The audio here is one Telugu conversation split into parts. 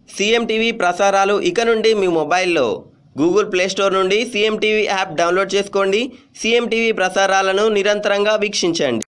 సీఎం టీవీ ప్రసారాలు ఇక నుండి మీ మొబైల్లో గూగుల్ ప్లే స్టోర్ నుండి సీఎం టీవీ యాప్ డౌన్లోడ్ చేసుకోండి సీఎం టీవీ ప్రసారాలను నిరంతరంగా వీక్షించండి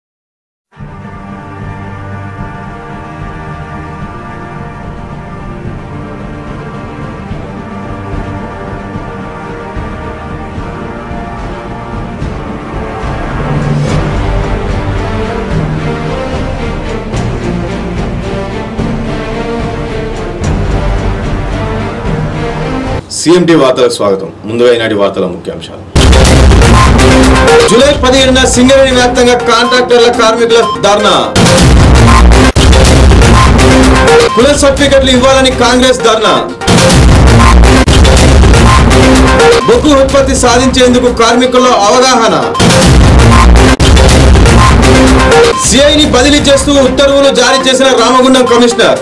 సిఎంటి వార్తలకు స్వాగతం ముందుగా ఈనాటి వార్తల ముఖ్యాంశాలు జూలై పదిహేడున సింగరేణి వ్యాప్తంగా కాంట్రాక్టర్ల కార్మికుల ధర్నా కుల సర్టిఫికెట్లు ఇవ్వాలని కాంగ్రెస్ ధర్నా బొగ్గు ఉత్పత్తి సాధించేందుకు కార్మికుల్లో అవగాహన సిఐని బదిలీ చేస్తూ ఉత్తర్వులు జారీ చేసిన రామగుండం కమిషనర్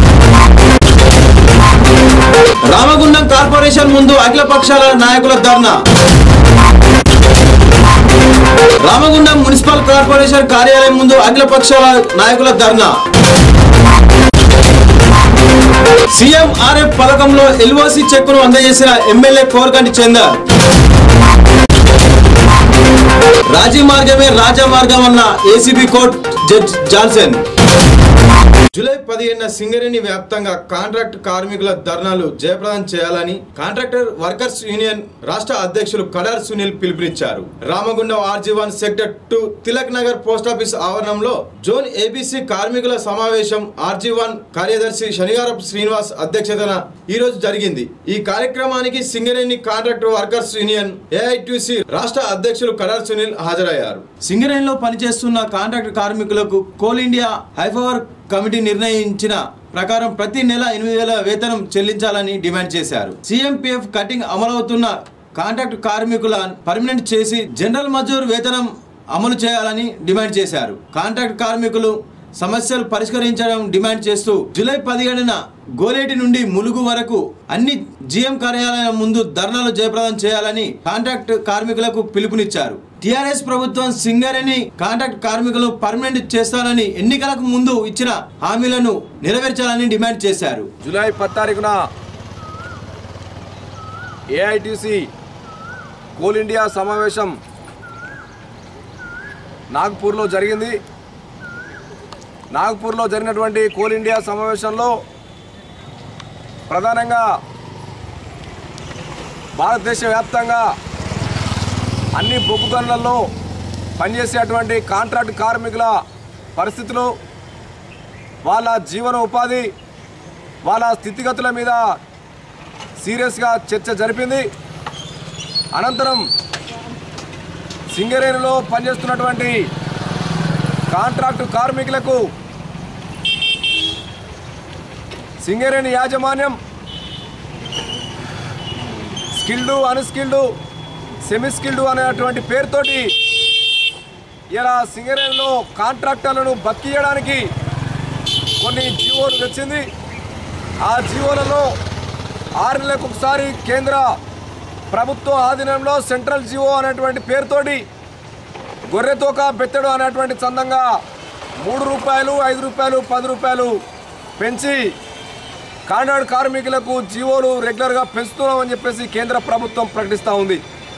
రామగుండం కార్పొరేషన్ ముందు అఖిల పక్షాల నాయకుల ధర్నా రామగుండం మున్సిపల్ కార్పొరేషన్ కార్యాలయం ముందు అఖిల పక్షాల నాయకుల ధర్నా సీఎం ఆర్ఎఫ్ పథకంలో ఎల్ఓసి చెక్కును అందజేసిన ఎమ్మెల్యే కోరకంటి చందర్ రాజీ మార్గమే రాజా మార్గం అన్న ACB court judge Johnson July పదిహేనున సింగరేణి వ్యాప్తంగా కాంట్రాక్ట్ కార్మికుల ధర్నాలు జయప్రదం చేయాలని కాంట్రాక్టర్ వర్కర్స్ యూనియన్ రాష్ట్ర అధ్యక్షులు కడార్ సునీల్ పిలుపునిచ్చారు Ramagundam RG one sector two Tilak Nagar post office ఆవరణంలో జోన్ ఏబీసీ కార్మికుల సమావేశం ఆర్జీ వన్ కార్యదర్శి శనిగారపు శ్రీనివాస్ అధ్యక్షతన ఈ రోజు జరిగింది ఈ కార్యక్రమానికి Singareni contract workers union AITC రాష్ట్ర అధ్యక్షులు కడార్ సునీల్ హాజరయ్యారు సింగరేణిలో పనిచేస్తున్న కాంట్రాక్ట్ కార్మికులకు కోల్ ఇండియా హైఫవర్ కమిటీ నిర్ణయించిన ప్రకారం ప్రతి నెల ఎనిమిది వేల వేతనం చెల్లించాలని డిమాండ్ చేశారు సీఎంపీఎఫ్ కటింగ్ అమలవుతున్న కాంట్రాక్ట్ కార్మికుల పర్మనెంట్ చేసి జనరల్ మజూర్ వేతనం అమలు చేయాలని డిమాండ్ చేశారు కాంట్రాక్ట్ కార్మికులు సమస్యలు పరిష్కరించడం డిమాండ్ చేస్తూ జూలై పదిహేడున గోలేటి నుండి ములుగు వరకు అన్ని జీఎం కార్యాలయం ముందు ధర్నాలు జయప్రదం చేయాలని కాంట్రాక్ట్ కార్మికులకు పిలుపునిచ్చారు టిఆర్ఎస్ ప్రభుత్వం సింగరేణి కాంట్రాక్ట్ కార్మికులను పర్మనెంట్ చేస్తానని ఎన్నికలకు ముందు ఇచ్చిన హామీలను నెరవేర్చాలని డిమాండ్ చేశారు జూలై పది తారీఖున ఏఐటిసి కోల్ ఇండియా సమావేశం నాగ్పూర్లో జరిగింది నాగ్పూర్లో జరిగినటువంటి కోల్ ఇండియా సమావేశంలో ప్రధానంగా భారతదేశ వ్యాప్తంగా అన్ని బొగ్గు గనులలో పనిచేసేటువంటి కాంట్రాక్ట్ కార్మికుల పరిస్థితులు వాళ్ళ జీవన ఉపాధి వాళ్ళ స్థితిగతుల మీద సీరియస్గా చర్చ జరిపింది అనంతరం సింగరేణిలో పనిచేస్తున్నటువంటి కాంట్రాక్టు కార్మికులకు సింగరేణి యాజమాన్యం స్కిల్డు అన్స్కిల్డు సెమీ స్కిల్డు అనేటువంటి పేరుతోటి ఇలా సింగరేణిలో కాంట్రాక్టర్లను బతికియడానికి కొన్ని జీవోలు తెచ్చింది ఆ జీవోలలో ఆరు నెలలకు ఒకసారి కేంద్ర ప్రభుత్వ ఆధీనంలో సెంట్రల్ జీవో అనేటువంటి పేరుతోటి గొర్రెతోక బెత్తడు అనేటువంటి చందంగా మూడు రూపాయలు ఐదు రూపాయలు పది రూపాయలు పెంచి కాంట్రాక్ట్ కార్మికులకు జీవోలు రెగ్యులర్గా పెంచుతున్నామని చెప్పేసి కేంద్ర ప్రభుత్వం ప్రకటిస్తూ ఉంది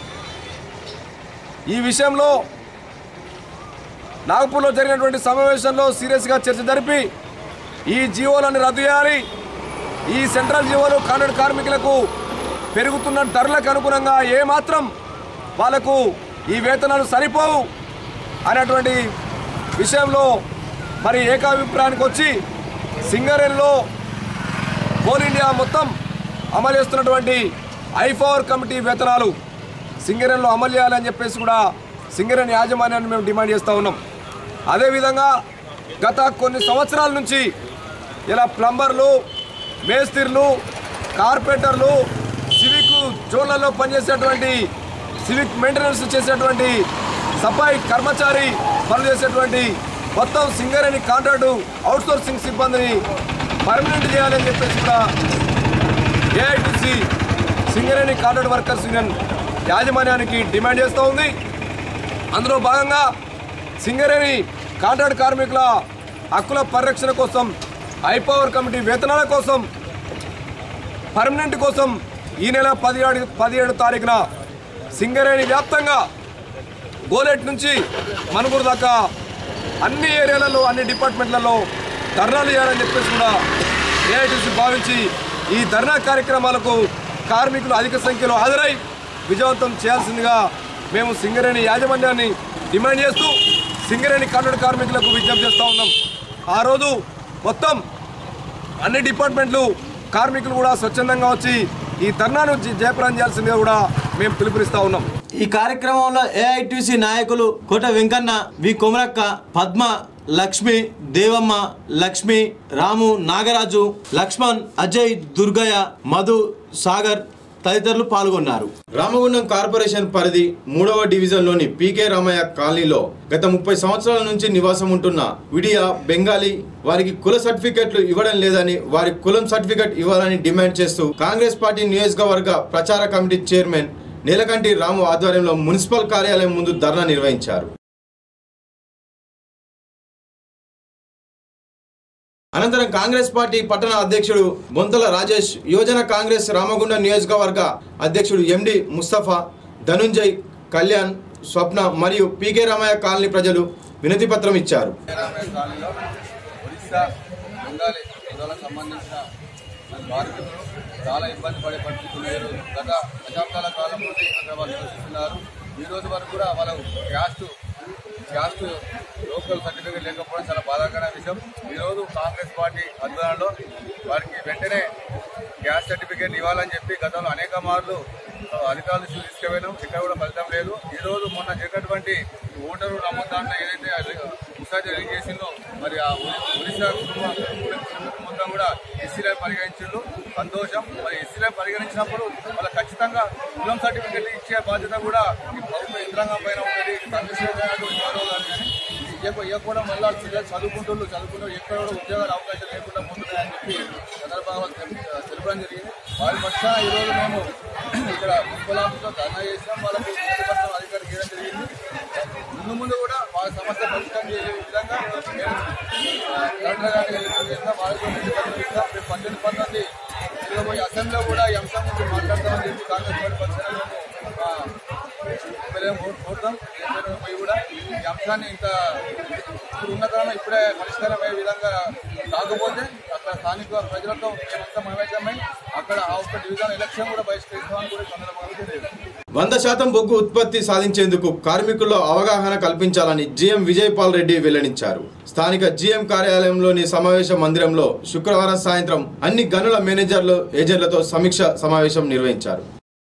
ఈ విషయంలో నాగపూర్లో జరిగినటువంటి సమావేశంలో సీరియస్గా చర్చ జరిపి ఈ జీవోలను రద్దు చేయాలి ఈ సెంట్రల్ జీవోలు కాంట్రాక్ట్ కార్మికులకు పెరుగుతున్న ధరలకు అనుగుణంగా ఏమాత్రం వాళ్ళకు ఈ వేతనాలు సరిపోవు అనేటువంటి విషయంలో మరి ఏకాభిప్రాయానికి వచ్చి సింగరేణిలో కోల్ ఇండియా మొత్తం అమలు చేస్తున్నటువంటి ఐఫోర్ కమిటీ వేతనాలు సింగరేణిలో అమలు చేయాలని చెప్పేసి కూడా సింగరేణి యాజమాన్యాన్ని మేము డిమాండ్ చేస్తూ ఉన్నాం అదేవిధంగా గత కొన్ని సంవత్సరాల నుంచి ఇలా ప్లంబర్లు మేస్త్రీలు కార్పెంటర్లు సివిక్ జోన్లలో పనిచేసేటువంటి సివిక్ మెయింటెనెన్స్ చేసేటువంటి సఫాయి కర్మచారి పనులు చేసేటువంటి మొత్తం సింగరేణి కాంట్రాక్టు అవుట్సోర్సింగ్ సిబ్బందిని పర్మనెంట్ చేయాలని చెప్పేసి కూడా AITC Singareni contract workers union యాజమాన్యానికి డిమాండ్ చేస్తూ ఉంది అందులో భాగంగా సింగరేణి కాంట్రాక్ట్ కార్మికుల హక్కుల పరిరక్షణ కోసం హైపవర్ కమిటీ వేతనాల కోసం పర్మనెంట్ కోసం ఈ నెల పదిహేడు పదిహేడు తారీఖున సింగరేణి వ్యాప్తంగా గోలెట్ నుంచి మనుగురు దాకా అన్ని ఏరియాలలో అన్ని డిపార్ట్మెంట్లలో ధర్నాలు చేయాలని చెప్పేసి కూడా ఏఐటీసీ భావించి ఈ ధర్నా కార్యక్రమాలకు కార్మికులు అధిక సంఖ్యలో హాజరై విజయవంతం చేయాల్సిందిగా మేము సింగరేణి యాజమాన్యాన్ని డిమాండ్ చేస్తూ సింగరేణి కన్నడ కార్మికులకు విజ్ఞప్తి చేస్తూ ఉన్నాం ఆ రోజు మొత్తం అన్ని డిపార్ట్మెంట్లు కార్మికులు కూడా స్వచ్ఛందంగా వచ్చి ఈ ధర్నాను జ- జయప్రదం చేయాల్సిందిగా కూడా మేము పిలుపునిస్తా ఉన్నాం ఈ కార్యక్రమంలో ఏఐటిసి నాయకులు కోట వెంకన్న వి కొమరక్క పద్మ లక్ష్మి దేవమ్మ లక్ష్మి రాము నాగరాజు లక్ష్మణ్ అజయ్ దుర్గయ్య మధు సాగర్ తదితరులు పాల్గొన్నారు రామగుండం కార్పొరేషన్ పరిధి మూడవ డివిజన్లోని పీకే రామయ్య కాలనీలో గత ముప్పై సంవత్సరాల నుంచి నివాసం ఉంటున్న విడియా బెంగాలీ వారికి కుల సర్టిఫికెట్లు ఇవ్వడం లేదని వారి కులం సర్టిఫికెట్ ఇవ్వాలని డిమాండ్ చేస్తూ కాంగ్రెస్ పార్టీ నియోజకవర్గ ప్రచార కమిటీ చైర్మన్ నీలకంటి రాము ఆధ్వర్యంలో మున్సిపల్ కార్యాలయం ముందు ధర్నా నిర్వహించారు అనంతరం కాంగ్రెస్ పార్టీ పట్టణ అధ్యక్షుడు బొంతల రాజేష్ యువజన కాంగ్రెస్ రామగుండం నియోజకవర్గ అధ్యక్షుడు ఎండి ముస్తఫా ధనుంజయ్ కళ్యాణ్ స్వప్న మరియు పీకే రామయ్య కాలనీ ప్రజలు వినతి పత్రం ఇచ్చారు రామయ్య కాలనీలో ఒడిశా బెంగాలీ ప్రజలకు సంబంధించిన కార్మికులు చాలా ఇబ్బంది పడే పరిస్థితులు లేరు గత దశాబ్దాల కాలం నుండి అక్కడ వాళ్ళు నివసిస్తున్నారు ఈ రోజు వరకు కూడా వాళ్ళు క్యాస్ట్ క్యాస్ట్ లోకల్ సర్టిఫికేట్ లేకపోవడం చాలా బాధాకరమైన విషయం ఈ రోజు కాంగ్రెస్ పార్టీ ఆధ్వర్యంలో వారికి వెంటనే గ్యాస్ సర్టిఫికేట్ ఇవ్వాలని చెప్పి గతంలో అనేక మార్లు ఆ, అధికారులు దృష్టికి తీసుకుపోయినాం ఇక్కడ కూడా ఫలితం లేదు ఈ రోజు మొన్న జరిగినటువంటి ఓటరు నమోదాంట్లో ఏదైతే ముసాజీ రిలీజ్ చేసిందో మరి ఆ ఒరి- ఒరిస్సా కుటుంబం మొత్తం కూడా ఎస్సీలో పరిగణించిండ్రు సంతోషం మరి ఎస్సీలో పరిగణించినప్పుడు వాళ్ళ ఖచ్చితంగా కులం సర్టిఫికెట్ ఇచ్చే బాధ్యత కూడా ఈ ప్రభుత్వ యంత్రాంగం పైన ఉంటుంది చంద్రశేఖర్ గారు కానీ ఇవ్వక- ఇవ్వకపోవడం వల్ల పిల్లలు చదువుకుంటున్నారు చదువుకుంటూ ఎక్కడ కూడా ఉద్యోగాల అవకాశం లేకుండా పోతున్నాయని చెప్పి సందర్భంగా వాళ్ళు తెలు- తెలపడం జరిగింది వారి పక్షాన ఈరోజు మేము ఇక్కడ మున్సిపల్ ఆఫీస్లో ధర్నా చేసినాం వాళ్ళకు ప్రతిపక్షం అధికారికి ఇవ్వడం జరిగింది ముందు ముందు కూడా వాళ్ళ సమస్య పరిష్కారం చేసే విధంగా మేము ఆ, కలెక్టర్ గారిని విజ్ఞప్తి చేస్తాం వాళ్ళకు కూడా ప్రతిపక్షం ఇస్తాం రేపు పద్దెనిమిది పంతొమ్మిది తిరగబోయే అసెంబ్లీలో కూడా ఈ అంశం గురించి మాట్లాడతామని చెప్పి కాంగ్రెస్ పార్టీ పక్షాన మేము ఆ, ఎమ్మెల్యే ఓటు కోరుతాం ఎమ్మెల్యే పోయి కూడా ఈ అంశాన్ని ఇంత ఇప్పుడు ఉన్న కాలంలో ఇప్పుడే పరిష్కారం అయ్యే విధంగా కాకపోతే అక్కడ స్థానిక ప్రజలతో మేమంతా మమేకమై అక్కడ ఆ ఒక్క డివిజన్ ఎలక్షన్ కూడా బహిష్కరిస్తామని కూడా ఈ సందర్భంగా తెలియజేస్తాం వంద శాతం బొగ్గు ఉత్పత్తి సాధించేందుకు కార్మికుల్లో అవగాహన కల్పించాలని జీఎం విజయపాల్ రెడ్డి వెల్లడించారు స్థానిక జీఎం కార్యాలయంలోని సమావేశ మందిరంలో శుక్రవారం సాయంత్రం అన్ని గనుల మేనేజర్లు ఏజెంట్లతో సమీక్ష సమావేశం నిర్వహించారు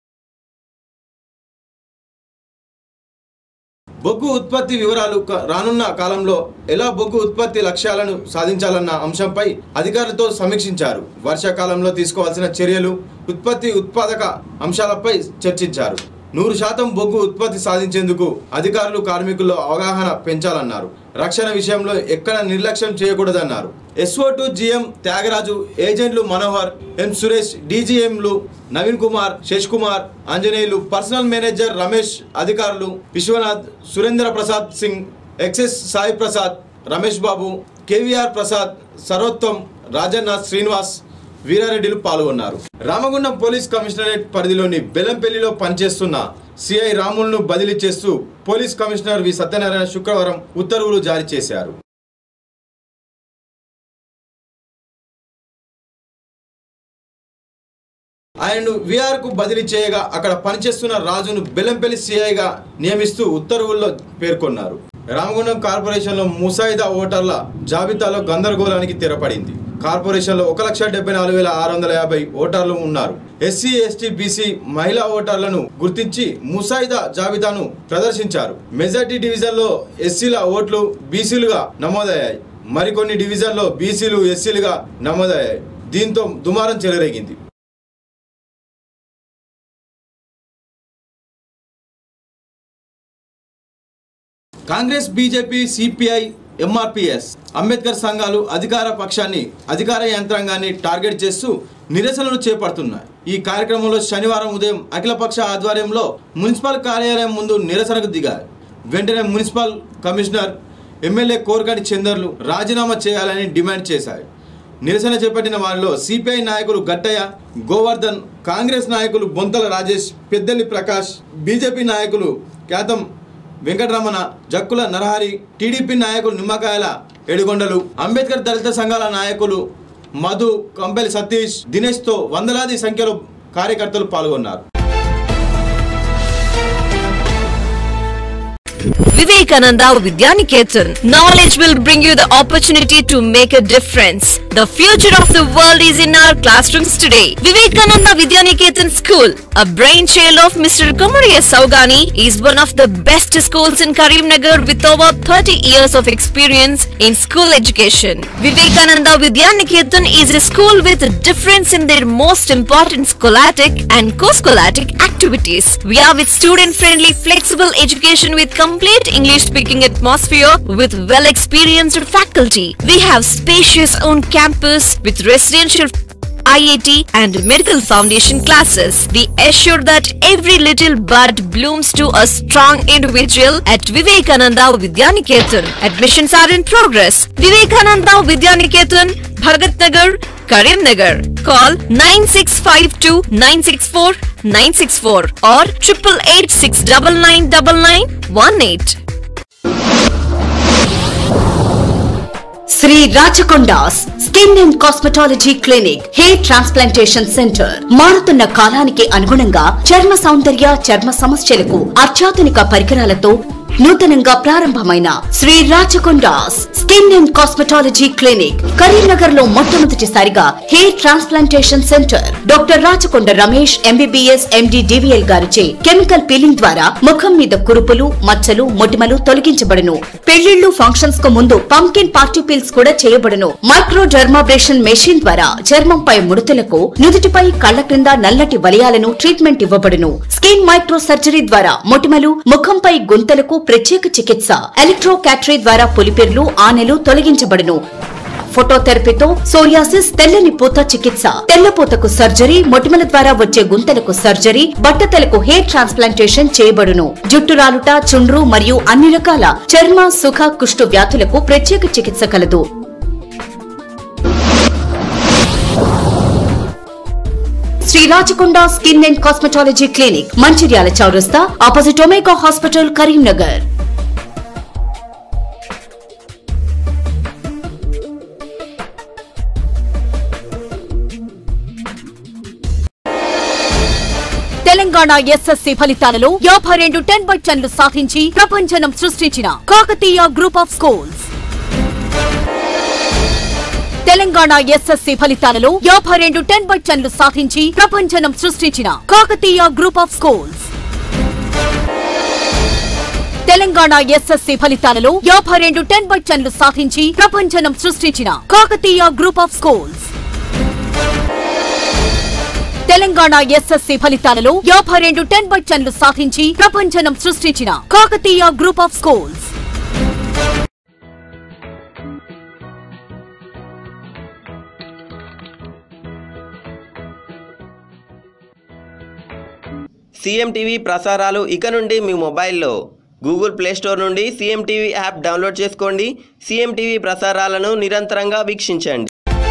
బొగ్గు ఉత్పత్తి వివరాలు క- రానున్న కాలంలో ఎలా బొగ్గు ఉత్పత్తి లక్ష్యాలను సాధించాలన్న అంశంపై అధికారులతో సమీక్షించారు వర్షాకాలంలో తీసుకోవాల్సిన చర్యలు ఉత్పత్తి ఉత్పాదక అంశాలపై చర్చించారు నూరు శాతం బొగ్గు ఉత్పత్తి సాధించేందుకు అధికారులు కార్మికుల్లో అవగాహన పెంచాలన్నారు రక్షణ విషయంలో ఎక్కడ నిర్లక్ష్యం చేయకూడదన్నారు ఎస్ఓ టు జిఎం త్యాగరాజు ఏజెంట్లు మనోహర్ ఎం సురేష్ డీజీఎంలు నవీన్ కుమార్ శశ్ కుమార్ ఆంజనేయులు పర్సనల్ మేనేజర్ రమేష్ అధికారులు విశ్వనాథ్ సురేంద్ర ప్రసాద్ సింగ్ ఎక్సెస్ సాయి ప్రసాద్ రమేష్ బాబు కేవీఆర్ ప్రసాద్ సర్వోత్తమ్ రాజన్నాథ్ శ్రీనివాస్ వీరారెడ్డిలు పాల్గొన్నారు రామగుండం పోలీస్ కమిషనరేట్ పరిధిలోని బెల్లంపల్లిలో పనిచేస్తున్న సిఐ రాములను బదిలీ చేస్తూ పోలీస్ కమిషనర్ వి సత్యనారాయణ శుక్రవారం ఉత్తర్వులు జారీ చేశారు ఆయనను విఆర్ కు బదిలీ చేయగా అక్కడ పనిచేస్తున్న రాజును బెల్లంపల్లి సిఐగా నియమిస్తూ ఉత్తర్వుల్లో పేర్కొన్నారు రామగుండం కార్పొరేషన్లో ముసాయిదా ఓటర్ల జాబితాలో గందరగోళానికి తెరపడింది కార్పొరేషన్లో ఒక లక్ష డెబ్బై నాలుగు వేల ఆరు వందల యాభై ఓటర్లు ఉన్నారు ఎస్సీ ఎస్టీ బీసీ మహిళా ఓటర్లను గుర్తించి ముసాయిదా జాబితాను ప్రదర్శించారు మెజార్టీ డివిజన్లో ఎస్సీల ఓట్లు బీసీలుగా నమోదయ్యాయి మరికొన్ని డివిజన్లో బీసీలు ఎస్సీలుగా నమోదయ్యాయి దీంతో దుమారం చెలరేగింది Congress BJP CPI MRPS Ambedkar సంఘాలు అధికార పక్షాన్ని అధికార యంత్రాంగాన్ని టార్గెట్ చేస్తూ నిరసనలు చేపడుతున్నాయి ఈ కార్యక్రమంలో శనివారం ఉదయం అఖిలపక్ష ఆధ్వర్యంలో మున్సిపల్ కార్యాలయం ముందు నిరసనకు దిగారు వెంటనే మున్సిపల్ కమిషనర్ ఎమ్మెల్యే కోరగాడి చందర్లు రాజీనామా చేయాలని డిమాండ్ చేశారు నిరసన చేపట్టిన వారిలో సిపిఐ నాయకులు గట్టయ్య గోవర్ధన్ కాంగ్రెస్ నాయకులు బొంతల రాజేష్ పెద్దెల్లి ప్రకాష్ బీజేపీ నాయకులు ఖ్యాతం వెంకటరమణ జక్కుల నరహరి టీడీపీ నాయకులు నిమ్మకాయల ఏడుగొండలు అంబేద్కర్ దళిత సంఘాల నాయకులు మధు కంపెలి సతీష్ దినేష్తో వందలాది సంఖ్యలో కార్యకర్తలు పాల్గొన్నారు Vivekananda Vidyaniketan. Knowledge will bring you the opportunity to make a difference. The future of the world is in our classrooms today. Vivekananda Vidyaniketan School, a brainchild of Mr. Kamariya Saugani, is one of the best schools in Karimnagar with over 30 years of experience in school education. Vivekananda Vidyaniketan is a school with a difference in their most important scholastic and co-scholastic activities. We are with student-friendly, flexible education with complete English-speaking atmosphere with well-experienced faculty. We have spacious own campus with residential IIT and medical foundation classes. We assure that every little bud blooms to a strong individual at Vivekananda Vidyaniketan. Admissions are in progress. Vivekananda Vidyaniketan, Bhagat Nagar, Karim Nagar. Call 9652 964 964 or triple eight six double nine double nine one eight. Sri Rachakondas skin and cosmetology clinic hair transplantation centre మారుతున్న కాలానికి అనుగుణంగా చర్మ సౌందర్య చర్మ సమస్యలకు అత్యాధునిక పరికరాలతో నూతనంగా ప్రారంభమైన Sri Rachakondas skin and cosmetology clinic Karimnagar లో మొట్టమొదటిసారిగా hair transplantation centre doctor Rachakonda Ramesh MBBS MD DVL గారిచే కెమికల్ పీలింగ్ ద్వారా ముఖం మీద కురుపులు మచ్చలు మొటిమలు తొలగించబడును పెళ్లిళ్లు ఫంక్షన్స్ కు ముందు పంకిన్ పార్టీ పీల్స్ కూడా చేయబడును మైక్రో డర్మాబ్రేషన్ మెషిన్ ద్వారా చర్మంపై ముడతలకు నుదుటిపై కళ్ల క్రింద నల్లటి వలయాలను ట్రీట్మెంట్ ఇవ్వబడును స్కిన్ మైక్రో సర్జరీ ద్వారా మొటిమలు ముఖంపై గుంతలకు ప్రత్యేక చికిత్స ఎలక్ట్రో క్యాటరీ ద్వారా పులిపెర్లు ఆనెలు తొలగించబడును ఫోటోథెరపీతో సోరియాసిస్ తెల్లని పూత చికిత్స తెల్లపూతకు సర్జరీ మొటిమల ద్వారా వచ్చే గుంతలకు సర్జరీ బట్టతలకు హెయిర్ ట్రాన్స్ప్లాంటేషన్ చేయబడును జుట్టు రాలుట చుండ్రు మరియు అన్ని రకాల చర్మ సుఖ కుష్టు వ్యాధులకు ప్రత్యేక చికిత్స కలదు Sri Rachakonda skin and cosmetology clinic Mancherial చౌరస్తా opposite Omega hospital Karimnagar Telangana SSC ఫలితాలలో యాభై రెండు టెన్ బై టెన్లు సాధించి ప్రపంచనం సృష్టించిన Kakatiya group of schools Telangana SSC ఫలితాలలో యాభై రెండు టెన్ బై టెన్లు సాధించి ప్రపంచనం సృష్టించిన Kakatiya group of schools Telangana SSC ఫలితాలలో యాభై రెండు టెన్ బై టెన్లు సాధించి ప్రపంచనం సృష్టించిన Kakatiya group of schools Telangana SSC ఫలితాలలో యాభై రెండు టెన్ బై టెన్లు సాధించి ప్రపంచనం సృష్టించిన Kakatiya group of schools CM TV ప్రసారాలు ఇక నుండి మీ మొబైల్లో గూగుల్ ప్లే స్టోర్ నుండి సీఎం టీవీ యాప్ డౌన్లోడ్ చేసుకోండి సీఎం టీవీ ప్రసారాలను నిరంతరంగా వీక్షించండి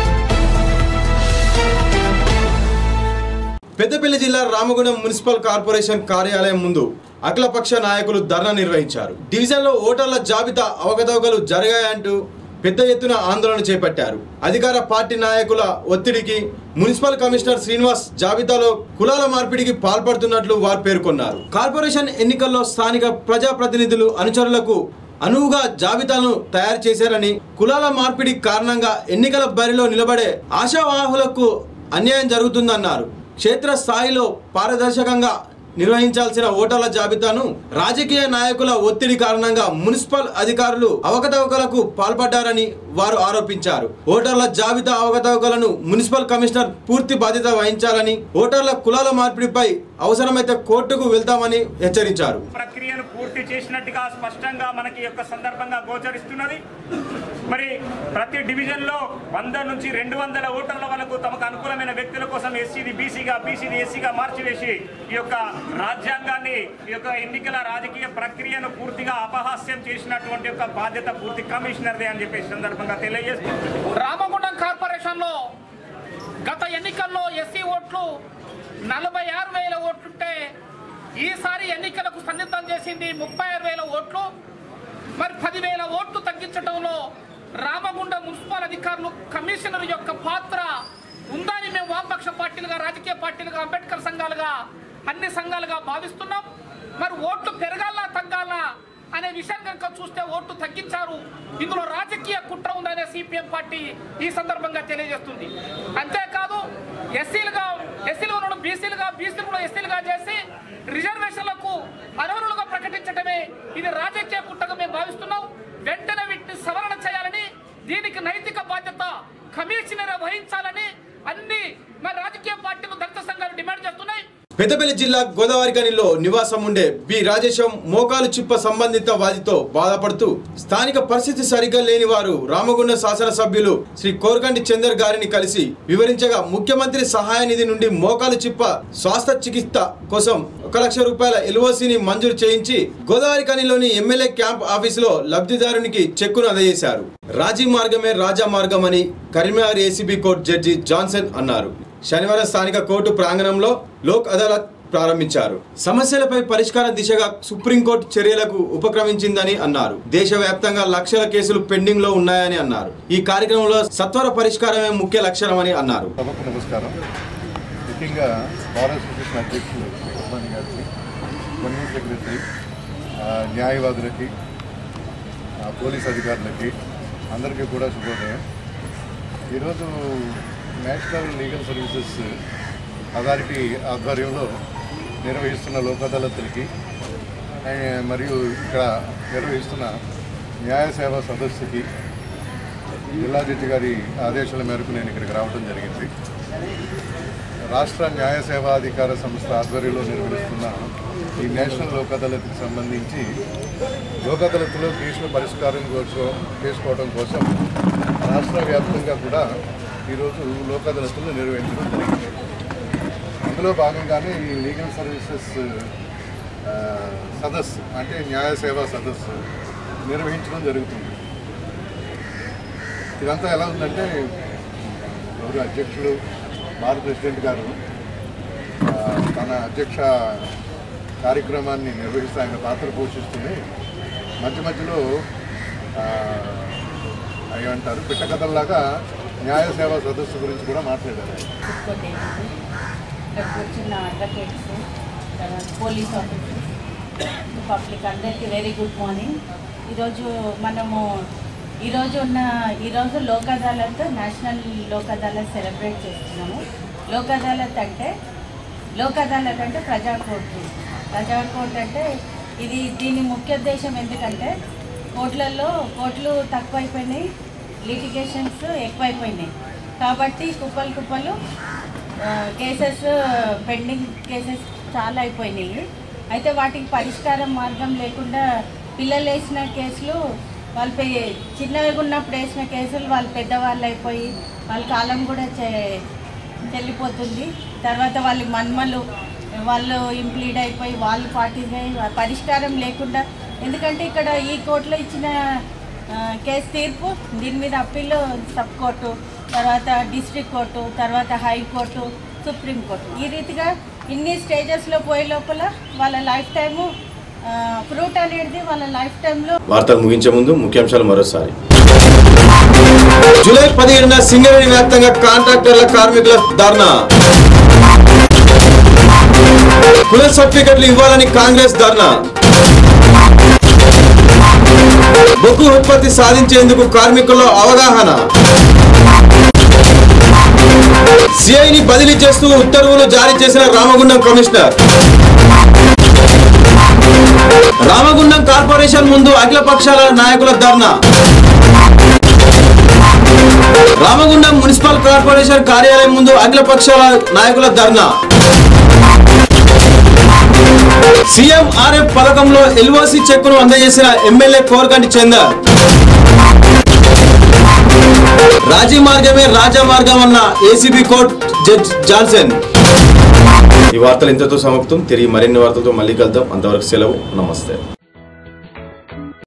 పెద్దపల్లి జిల్లా రామగుండం మున్సిపల్ కార్పొరేషన్ కార్యాలయం ముందు అఖిలపక్ష నాయకులు ధర్నా నిర్వహించారు డివిజన్లో ఓటర్ల జాబితా అవకతవకలు జరిగాయంటూ పెద్ద ఎత్తున ఆందోళన చేపట్టారు అధికార పార్టీ నాయకుల ఒత్తిడికి మున్సిపల్ కమిషనర్ శ్రీనివాస్ జాబితాలో కులాల మార్పిడికి పాల్పడుతున్నట్లు వారు పేర్కొన్నారు కార్పొరేషన్ ఎన్నికల్లో స్థానిక ప్రజాప్రతినిధులు అనుచరులకు అనువుగా జాబితాను తయారు చేశారని కులాల మార్పిడి కారణంగా ఎన్నికల బరిలో నిలబడే ఆశావాహులకు అన్యాయం జరుగుతుందన్నారు క్షేత్ర స్థాయిలో పారదర్శకంగా నిర్వహించాల్సిన ఓటర్ల జాబితాను రాజకీయ నాయకుల ఒత్తిడి కారణంగా మున్సిపల్ అధికారులు అవకతవకలకు పాల్పడ్డారని వారు ఆరోపించారు ఓటర్ల జాబితా అవకతవకలను మున్సిపల్ కమిషనర్ పూర్తి బాధ్యత వహించాలని ఓటర్ల కులాల మార్పిడిపై అవసరమైతే కోర్టుకు వెళ్తామని హెచ్చరించారు ప్రక్రియను పూర్తి చేసినట్టుగా స్పష్టంగా మనకి ఈ యొక్క సందర్భంగా గోచరిస్తున్నది మరి ప్రతి డివిజన్లో వంద నుంచి రెండు వందల ఓటర్ల వరకు తమకు అనుకూలమైన వ్యక్తుల కోసం ఎస్సీది బీసీగా బీసీది ఎస్సీగా మార్చివేసి ఈ యొక్క రాజ్యాంగాన్ని ఈ యొక్క ఎన్నికల రాజకీయ ప్రక్రియను పూర్తిగా అపహాస్యం చేసినటువంటి యొక్క బాధ్యత పూర్తి కమిషనర్దే అని చెప్పి ఈ సందర్భంగా తెలియజేస్తుంది రామగుండం కార్పొరేషన్లో గత ఎన్నికల్లో ఎస్సీ ఓట్లు నలభై ఆరు వేల ఓట్లుంటే ఈసారి ఎన్నికలకు సన్నిద్ధం చేసింది ముప్పై ఆరు వేల ఓట్లు మరి పదివేల ఓట్లు తగ్గించడంలో రామగుండం మున్సిపల్ అధికారులు కమిషనర్ యొక్క పాత్ర ఉందని మేము వామపక్ష పార్టీలుగా రాజకీయ పార్టీలుగా అంబేద్కర్ సంఘాలుగా అన్ని సంఘాలుగా భావిస్తున్నాం మరి ఓట్లు పెరగాలా తగ్గాలా అనే విషయం కనుక చూస్తే ఓట్లు తగ్గించారు ఇందులో రాజకీయ కుట్ర ఉందనే సిపిఎం పార్టీ ఈ సందర్భంగా తెలియజేస్తుంది అంతేకాదు ఎస్సీలుగా ఎస్సీలు ఉన్న బీసీలుగా బీసీలు కూడా ఎస్సీలుగా చేసి రిజర్వేషన్లకు అనర్హులుగా ప్రకటించడమే ఇది రాజకీయ కుట్రగా మేము భావిస్తున్నాం వెంటనే వీటిని సవరణ చేయాలని దీనికి నైతిక బాధ్యత కమిషనర్ వహించాలని అన్ని మరి రాజకీయ పార్టీలు దళిత సంఘాలు డిమాండ్ చేస్తున్నాయి పెద్దపల్లి జిల్లా గోదావరికనిలో నివాసం ఉండే బి రాజేశం మోకాలు చిప్ప సంబంధిత వ్యాధితో బాధపడుతూ స్థానిక పరిస్థితి సరిగ్గా లేని వారు రామగుండ శాసనసభ్యులు శ్రీ కోరకంటి చందర్ గారిని కలిసి వివరించగా ముఖ్యమంత్రి సహాయ నిధి నుండి మోకాలు చిప్ప స్వాస్థ్య చికిత్స కోసం ఒక లక్ష రూపాయల ఎల్ఓసిని మంజూరు చేయించి గోదావరికనిలోని ఎమ్మెల్యే క్యాంప్ ఆఫీసులో లబ్ధిదారునికి చెక్కును అందజేశారు రాజీ మార్గమే రాజా మార్గం అని Karimnagar ACB court judge Johnson అన్నారు శనివారం స్థానిక కోర్టు ప్రాంగణంలో లోక్ అదాలత్ ప్రారంభించారు సమస్యలపై పరిష్కార దిశగా సుప్రీంకోర్టు చర్యలకు ఉపక్రమించిందని అన్నారు దేశవ్యాప్తంగా లక్షల కేసులు పెండింగ్ లో ఉన్నాయని అన్నారు ఈ కార్యక్రమంలో సత్వర పరిష్కారమే ముఖ్య లక్ష్యమని అన్నారు సభకు నమస్కారం ముఖ్యంగా బార్ అసోసియేషన్ అధ్యక్షులు సుబ్రహ్మణ్య గారికి కొన్నింగ్ సెక్రటరీ ఆ, న్యాయవాదులకి ఆ, పోలీస్ అధికారులకి అందరికీ కూడా శుభోదయం ఈరోజు నేషనల్ లీగల్ సర్వీసెస్ అథారిటీ ఆధ్వర్యంలో నిర్వహిస్తున్న లోక్ అదాలత్లకి ఆ, మరియు ఇక్కడ నిర్వహిస్తున్న న్యాయ సేవా సదస్సుకి జిల్లా జడ్జి గారి ఆదేశాల మేరకు నేను ఇక్కడికి రావడం జరిగింది రాష్ట్ర న్యాయ సేవాధికార సంస్థ ఆధ్వర్యంలో నిర్వహిస్తున్న ఈ నేషనల్ లోక్ అదాలత్కి సంబంధించి లోక్ అదాలత్లో కేసుల పరిష్కారం కోసం చేసుకోవడం కోసం రాష్ట్ర వ్యాప్తంగా కూడా ఈరోజు లోక్ అదాలత్లు నిర్వహించడం జరిగింది అందులో భాగంగానే ఈ లీగల్ సర్వీసెస్ ఆ, సదస్సు అంటే న్యాయ సేవా సదస్సు నిర్వహించడం జరుగుతుంది ఇదంతా ఎలా ఉందంటే ఎవరు అధ్యక్షులు భారత ప్రెసిడెంట్ గారు ఆ, తన అధ్యక్ష కార్యక్రమాన్ని నిర్వహిస్తూ ఆయన పాత్ర పోషిస్తూనే మధ్య మధ్యలో ఆ, ఏమంటారు పిట్టకథల్లాగా న్యాయ సేవా సదస్సు గురించి కూడా మాట్లాడారు ఆయన. తీసుకోలేదు ఇక్కడికి వచ్చిన అడ్వకేట్స్ తర్వాత పోలీస్ ఆఫీసర్స్ పబ్లిక్ అందరికీ వెరీ గుడ్ మార్నింగ్ ఈరోజు మనము ఈరోజు ఉన్న ఈరోజు లోక్ అదాలత్ నేషనల్ లోక్ అదాలత్ సెలబ్రేట్ చేస్తున్నాము లోక్ అదాలత్ అంటే లోక్ అదాలత్ అంటే ప్రజా కోర్టు ప్రజా కోర్టు అంటే ఇది దీని ముఖ్య ఉద్దేశం ఎందుకంటే కోర్టులలో కోర్టులు తక్కువైపోయినాయి లిటిగేషన్స్ ఎక్కువైపోయినాయి కాబట్టి కుప్పలు కుప్పలు కేసెస్ పెండింగ్ కేసెస్ చాలా అయిపోయినాయి అయితే వాటికి పరిష్కారం మార్గం లేకుండా పిల్లలు వేసిన కేసులు వాళ్ళు పె- చిన్నగా ఉన్నప్పుడు వేసిన కేసులు వాళ్ళు పెద్దవాళ్ళు అయిపోయి వాళ్ళ కాలం కూడా చె చెల్లిపోతుంది తర్వాత వాళ్ళ మన్మలు వాళ్ళు ఇంప్లీడ్ అయిపోయి వాళ్ళు పార్టిసిపై పరిష్కారం లేకుండా ఎందుకంటే ఇక్కడ ఈ కోర్టులో ఇచ్చిన ఆ, కేసు తీర్పు దీని మీద అప్పీల్ సబ్ కోర్టు తర్వాత డిస్ట్రిక్ట్ కోర్టు తర్వాత హైకోర్టు సుప్రీం కోర్టు ఈ రీతిగా ఇన్ని స్టేజెస్లో పోయే లోపల వాళ్ళ లైఫ్ టైము ఫ్రూట్ అనేది వాళ్ళ లైఫ్ టైంలో వార్తలు ముగించే ముందు ముఖ్యాంశాలు మరోసారి జూలై పదిహేడున సింగరేణి వ్యాప్తంగా కాంట్రాక్టర్ల కార్మికుల ధర్నా కుల సర్టిఫికెట్లు ఇవ్వాలని కాంగ్రెస్ ధర్నా బొగ్గు ఉత్పత్తి సాధించేందుకు కార్మికుల్లో అవగాహన సిఐని బదిలీ చేస్తూ ఉత్తర్వులు జారీ చేసిన రామగుండం కమిషనర్ రామగుండం కార్పొరేషన్ ముందు అఖిల పక్షాల నాయకుల ధర్నా రామగుండం మున్సిపల్ కార్పొరేషన్ కార్యాలయం ముందు అఖిల పక్షాల నాయకుల ధర్నా సీఎం ఆర్ఎఫ్ పథకంలో ఎల్ఓసి చెక్కును అందజేసిన ఎమ్మెల్యే కోరకంటి చందర్ రాజీ మార్గమే రాజా మార్గం అన్న ఏసీబీ కోర్ట్ జడ్జ్ జాన్సన్ ఈ వార్తలు ఇంతతో సమాప్తం తిరిగి మరిన్ని వార్తలతో మళ్ళీ కలుద్దాం అంతవరకు సెలవు నమస్తే